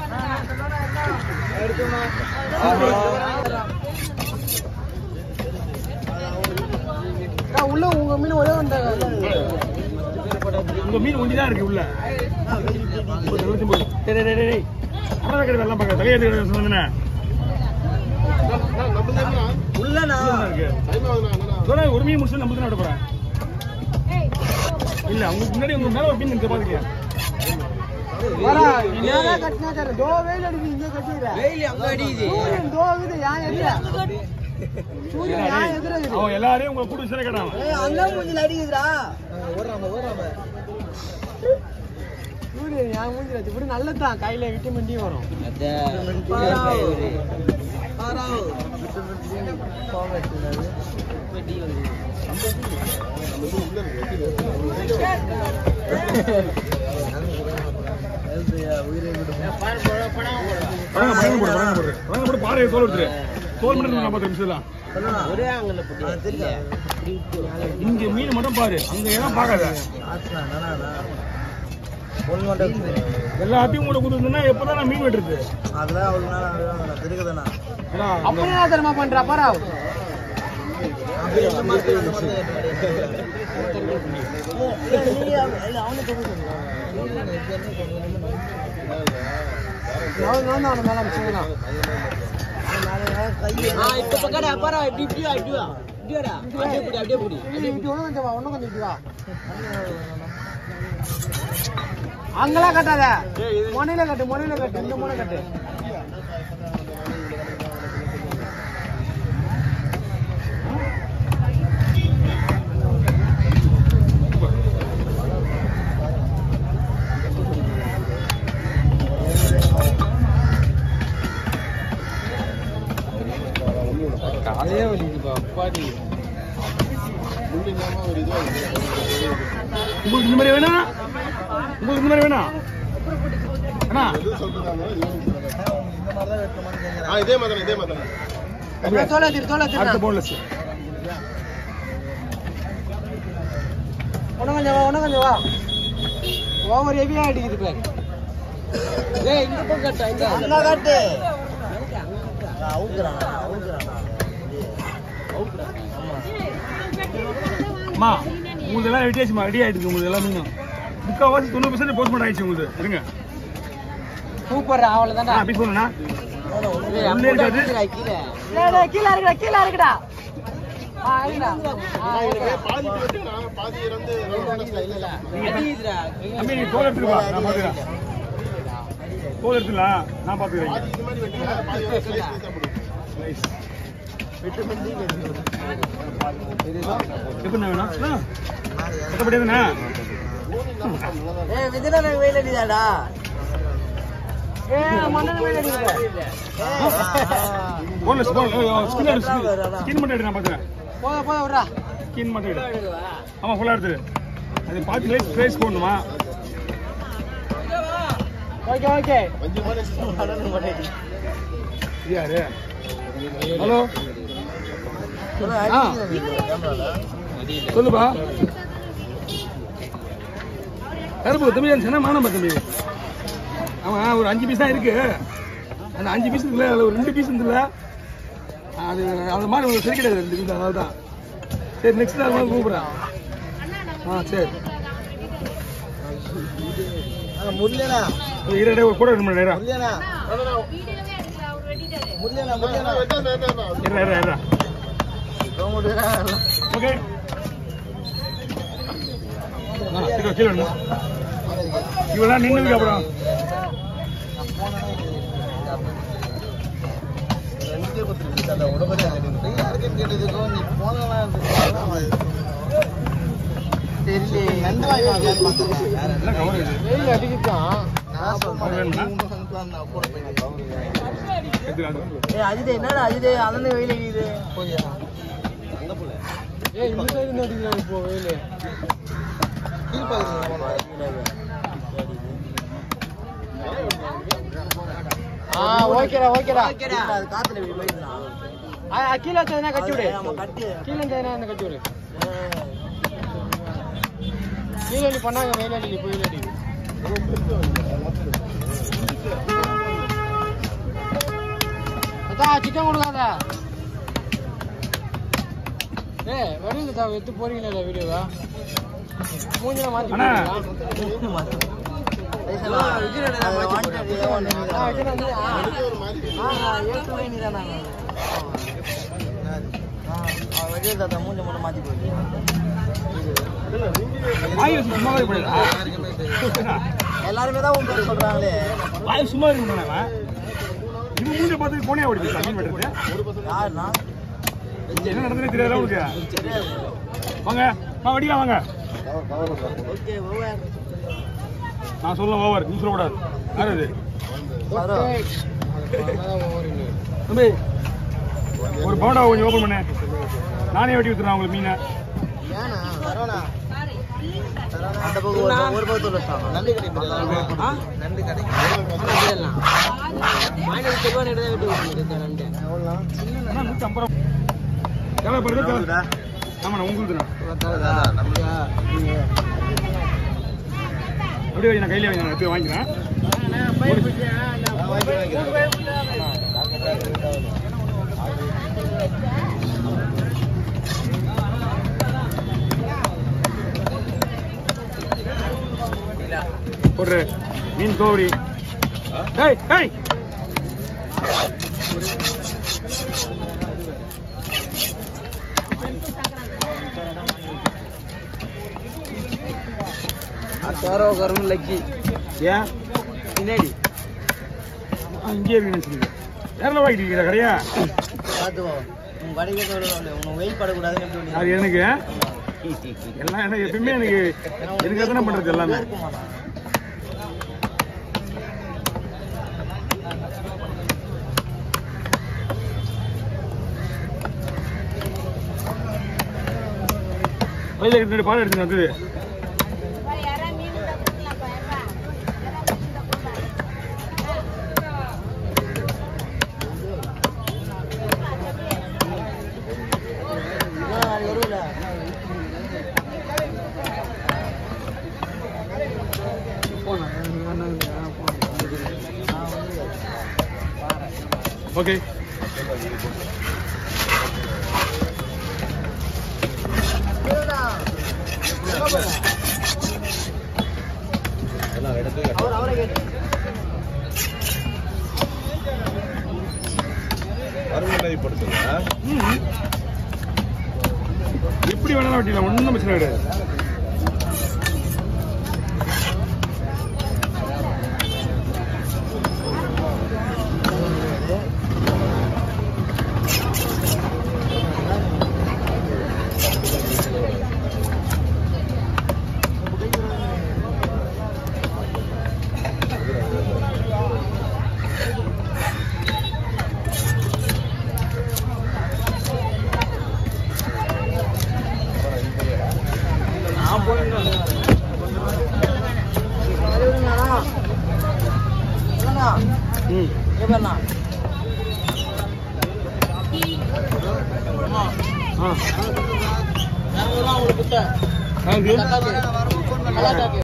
உள்ள உங்க மீன் ஒரே வந்தாங்க உங்க மீன் ஒண்டி தான் இருக்கு உள்ள டேய், டேய், டேய், டேய். அப்புறம் வைக்கிறது எல்லாம் பார்க்க தலையாட்டு சொன்னேன் உள்ளனா இருக்கு இதோட ஒரு மீன் முடிச்சு நம்ம தான் விட போறேன் இல்ல உங்களுக்கு முன்னாடி உங்க மேல ஒரு மீன் இருக்கு பாத்துக்கியா வரா நேரா கட்டினா சார் தோ வெயில் அடிக்குது இங்க கட்டிடுற வெயில் அங்க அடிக்குது சூரியன் தோ இருக்குது யான் எதிர சூரியன் யான் எதிர இருக்குது அவன் எல்லாரையும் உங்களை கூட்டு சிறை கேட்டான் ஏய் அங்க மூஞ்சில அடிக்குதுடா ஓடுறாம ஓடுறாம சூரியன் யான் மூஞ்சில அடிச்சு இப்படி நல்லதுதான் கையில விட்டமின் டி வரும் பழங்க பழங்க போடு பழங்க போடு பழங்க போட்டு பாறையை தோல் எடுத்துரு தோல் மட்டும் நான் பத்து நிமிஷம் ஒரே ஆங்கில இங்க மீன் மட்டும் பாரு அங்க எல்லாம் பார்க்காத எல்லாத்தையும் கூட கொடுத்துருந்தா எப்பதான் நான் மீன் வெட்டுறது அதெல்லாம் அவ்வளவு நேரம் தெரியுதுண்ணா ஏன்னா, அப்படி என்ன தெரியுமா பண்றா பாரா அங்கெல்லாம் கட்டாத முனையில கட்டு முனையில கட்டு இந்த முனை கட்டு காலையே வலிக்குதுப்பா அப்பாடி உங்களுக்கு இந்த மாதிரி வேணா உங்களுக்கு இந்த மாதிரி வேணா அண்ணா இதே மாதிரி இதே மாதிரி தோலை திரு தோலை அடுத்த திரு போன்லெஸ் உனக்கு கொஞ்சம் வா உனக்கு கொஞ்சம் வா ஓவர் ஹெவியா அடிக்குது பாரு ஏய் இந்த பக்கம் கட்டா இந்த அங்க கட்டு அம்மா உங்களுக்கு எல்லாம் வெட்டியாச்சுமா ரெடி ஆயிடுச்சு உங்களுக்கு எல்லாம் மீனும் முக்கால்வாசி தொண்ணூறு பர்சன்ட் போஸ்ட்மார்ட் ஆயிடுச்சு உங்களுக்கு இருங்க சூப்பர் அவ்வளவுதான்டா ஆ பீஸ் போனா உள்ளே இருக்காது கீழே இருக்குடா கீழே இருக்குடா ஆ, இருக்குடா. ஆ, இருக்குடா. பாதி வெட்டி நான் பாதி இறந்து அம்மி நீ தோல் எடுத்துக்கா நான் பாத்துக்கிறேன் தோல் எடுத்துக்கலாம் நான் பாத்துக்கிறேன் இது மாதிரி வெட்டுங்க பாதி இறந்து slice slice ஆ போடுங்க. Nice. எப்படி வேணும் ஆ. மத்தபடி எதுனா ஏய் விஜயனா எனக்கு வெயில் அடிக்குதாடா ஏய் மண்ணன வெயில் அடிக்குது போன்லெஸ் போன் ஸ்கின் எடு ஸ்கின் மட்டும் எடு நான் பாத்துக்கிறேன் போத போத விட்றா ஸ்கின் மட்டும் எடு ஆமா ஃபுல்லா எடுத்துரு அது பார்த்து லேஸ் ஃபேஸ் போடணுமா ஓகே ஓகே அஞ்சு மாதிரி அடன்னு மாட்டேன் இது யாரு ஹலோ ஆ சொல்லுப்பா கருப்பு தம்பி சொன்னா மானம்பா தம்பி ஆமா ஒரு அஞ்சு பீஸ் தான் இருக்கு அந்த அஞ்சு பீஸ் இருக்குல்ல அதுல ஒரு ரெண்டு பீஸ் இருந்துல அது அந்த மாதிரி ஒரு சரி கிடையாது ரெண்டு பீஸ் அதனால தான் சரி நெக்ஸ்ட் நாள் கூட கூப்பிடுறேன் ஆ சரி முல்லையா இரடே ஒரு கூட ரெண்டு மணி நேரம் முல்லையா முல்லையா முல்லையா வெட்டாத வெட்டாத இரா இரா இரா ஓகே கீழே கீழே விடுங்க. இவெல்லாம் நின்னுக்கு அப்புறம் எல்லாம் கவர் இது வெயில் அடிக்குதான் கவர் வேணுமா எடுத்துக்காது ஏய் அஜிதே என்னடா அஜிதே அலந்து வெயில் அடிக்குது ஏய் இந்த சைடு இருந்து அடிக்குது இப்போ வெயில் ஆ ஓகேடா ஓகேடா அது காத்துல இப்படி போயிடுறா ஆ கீழ வச்சதுனா கட்டி விடு கீழ வச்சதுனா கட்டி விடு கீழ நீ பண்ணாங்க வெயில் அடிக்குது இப்போ வெயில் அடிக்குது சிக்கன் கொடுக்காத ஏய் வெறும் தான் எடுத்து போறீங்களா வீடியோவா மூஞ்சில மாத்தி அண்ணா. வாய் வச்சு சும்மாவே போயிடா எல்லாருமே தான் உங்க பேர் சொல்றாங்களே வாய் சும்மா இருக்கணும் இது மூஞ்ச பார்த்து போனே ஓடி போயிடுச்சா மீன் வெட்டுறது யாருன்னா இங்க என்ன நடந்ததுன்னு தெரியாதா உங்களுக்கு வாங்க வா வடியா வாங்க ஓகே நான் சொல்ல ஓவர் நீ சொல்லக்கூடாது யார் இது தம்பி ஒரு பவுண்டா கொஞ்சம் ஓப்பன் பண்ணு நானே வெட்டி வித்துறேன் உங்களுக்கு மீனை ஏனா சரவணா அந்த பக்கம் ஒரு ஒரு பக்கம் சொல்லுவாங்க நண்டு கடை நண்டு கடை எல்லாம் வாங்கிட்டு தெருவா நேரம் தான் வெட்டி விட்டுருக்கு நண்டு அண்ணா, நூத்தி ஐம்பது ரூபா தேவைப்படுது தேவை ஆமாண்ணா உங்களுக்கு அப்படியே வை, நான் கையிலே வாங்கி நான் எடுத்து வாங்கிக்கிறேன் போடுற மீன் தோவரி ஏய் ஏய் சாரோ கரும் லக்கி ஏன் பின்னாடி ஆ, இங்கேயே இருக்குன்னு சொல்லுங்க வேற வாங்கிட்டு இருக்கிற கடையா பார்த்துக்கோ உன் கடைக்கு சொல்லுவாங்க உன் வெயில் படக்கூடாதுன்னு எப்படி அது எனக்கு எல்லாம் எனக்கு எப்பயுமே எனக்கு எனக்கு எத்தனை பண்றது எல்லாமே இருக்க மாட்டான் வயதில் ரெண்டு பாடம் எடுத்து வந்தது இதான் நாலு வரும்ல ஓகே அவர் அவரை கேட்டு ம். எப்படி வேணாலும் வெட்டிடலாம் ஒன்றும் பிரச்சனை கிடையாது நான் போயிட்டேன் ம் எப்பண்ணா ஆ இரநூறுவா உங்களுக்கு குட்டை தேங்க்யூ நல்லா இருக்கு